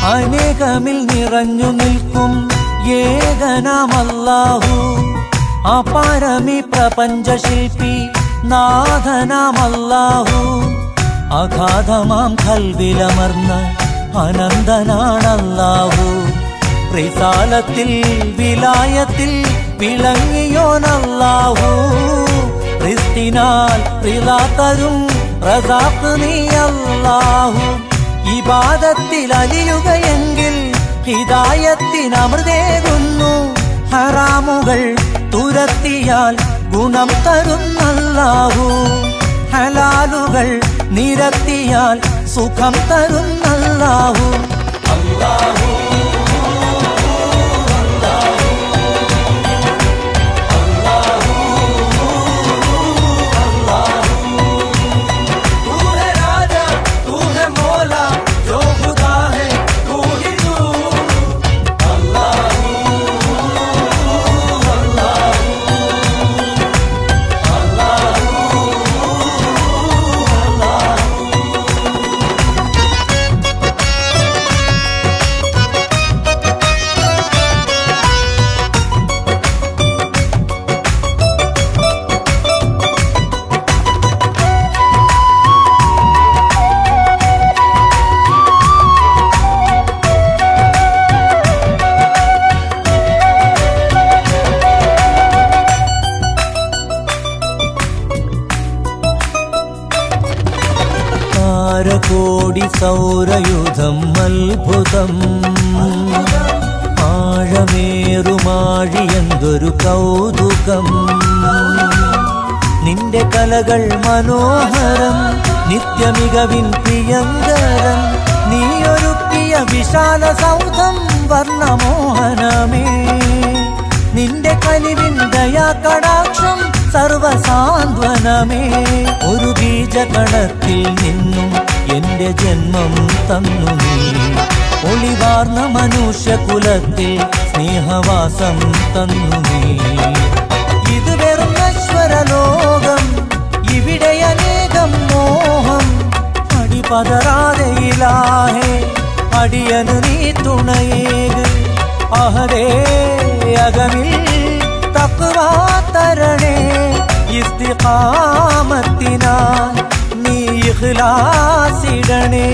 അനേകമിൽ നിറഞ്ഞു നിൽക്കും ഏകനാമല്ലാഹു അപാരമി പ്രപഞ്ച ശില്പി നാഥനാമല്ലാഹു അഗാധമാം കൽവിലമർന്ന അനന്തനാണല്ലാഹു റിസാലത്തിൽ വിലായത്തിൽ വിളങ്ങിയോനല്ലാഹു ക്രിസ്തിനാൽ റിലാത്തരും റസാഖ് നീ അല്ലാഹു ഇബാദത്തിൽ അലിയുകയെങ്കിൽ ഹിദായത്തിനമൃതേകുന്നു ഹറാമുകൾ തുരത്തിയാൽ ഗുണം തരുന്നല്ലാഹു ഹലാലുകൾ നിരത്തിയാൽ സുഖം തരുന്നല്ലാഹു तू है राजा तू है मौला जो खुदा है तू ही तू താരകോടി സൗരയുധം അത്ഭുതം ആഴമേറുമാഴിയെന്തൊരു കൗതുകം നിന്റെ കലകൾ മനോഹരം നിത്യമികവിൻ പ്രിയങ്കരം നീയൊരുക്കിയ വിശാല സൗധം വർണ്ണമോഹനമേ നിന്റെ കനിവിൻ ദയാകടാക്ഷം സർവസാന്ത്വനമേ ഒരു ബീജകണത്തിൽ നിന്നും എന്റെ ജന്മം തന്നു നീ ഒളിവാർന്ന മനുഷ്യകുലത്തിൽ സ്നേഹവാസം തന്നു നീ ഇത് വെറും നശ്വരലോകം ഇവിടെ അനേകം മോഹം അടിപതറാതെ ഇലാഹേ അടിയനു നീ തുണയേക് അഹരേ അകമിൽ തക്വാ തരണേ ഇസ്തിഖാമത്തിനാൽ നീ ഇഖ്ലാസിടണേ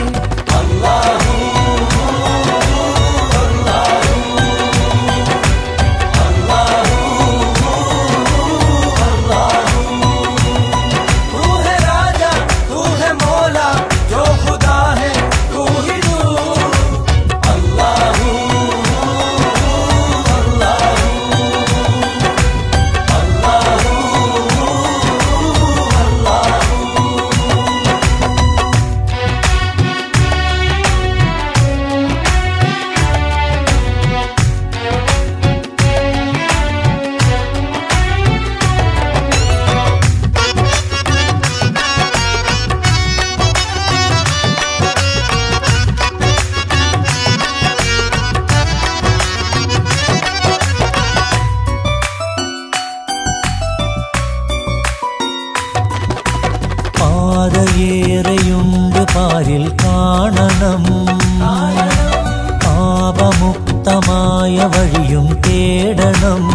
तू है राजा तू है मौला जो खुदा है तू ही तू പാതയേറെയുണ്ട് പാരിൽ കാണണം പാപമുക്തമായ വഴിയും തേടണം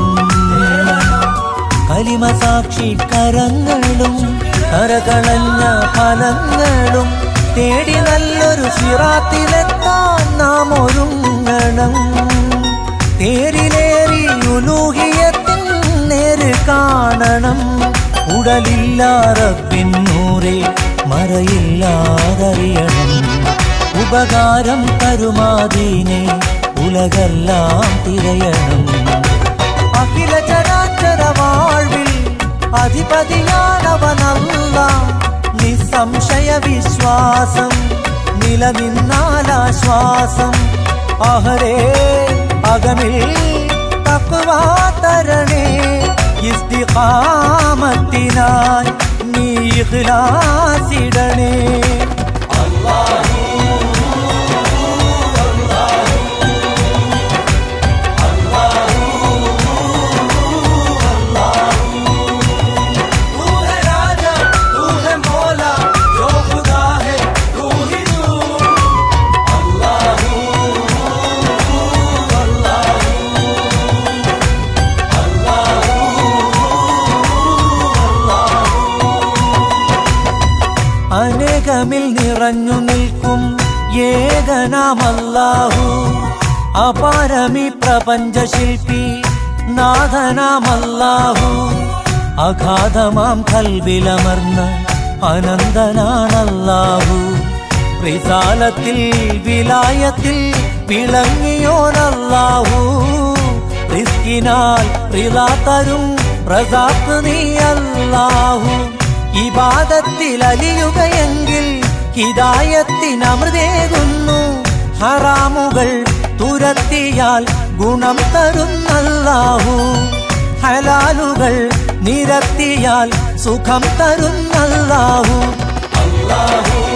കലിമസാക്ഷി കരങ്ങളും കരകളഞ്ഞ ഫലങ്ങളും തേടി നല്ലൊരു സിറാത്തിലെത്താൻ നാം ഒരുങ്ങണം തേരിലേറി ഉലൂഹിയത്തിൻ നേര് കാണണം ഉടലില്ലാറപ്പിന്നൂരെ മറയില്ലാതറിയണം ഉപകാരം തരുമാതീനെ ഉലകെല്ലാം തിരയണം അഖില ചരാചര വാഴ്വിൽ അധിപതിയാണവനല്ല നിസ്സംശയ വിശ്വാസം നിലനിന്നാലാശ്വാസം അഹരേ അകമിൽ തക്വാ തരണേ ഇസ്തിഖാമത്തിനായി നീ ഇഖ്ലാസിടണേ तू है राजा तू है मौला जो खुदा है तू ही तू अल्लाह ഉള്ളമിൽ നിറഞ്ഞു നിൽക്കും ഏകനാമല്ലാഹു അപാരമി പ്രപഞ്ച ശില്പി നാഥനാമല്ലാഹു അഗാധമാം കൽവിലമർന്ന അനന്തനാണല്ലാഹു റിസാലത്തിൽ വിലായത്തിൽ വിളങ്ങിയോനല്ലാഹു റിസ്കിനാൽ റിലാ തരും പ്രസാത്ത് നീ അല്ലാഹു ഇബാദത്തിൽ അലിയുകയെങ്കിൽ ഹിദായത്തിനമൃതേകുന്നു ഹറാമുകൾ തുരത്തിയാൽ ഗുണം തരുന്നല്ലാഹു ഹലാലുകൾ നിരത്തിയാൽ സുഖം തരുന്നല്ലാഹു അല്ലാഹു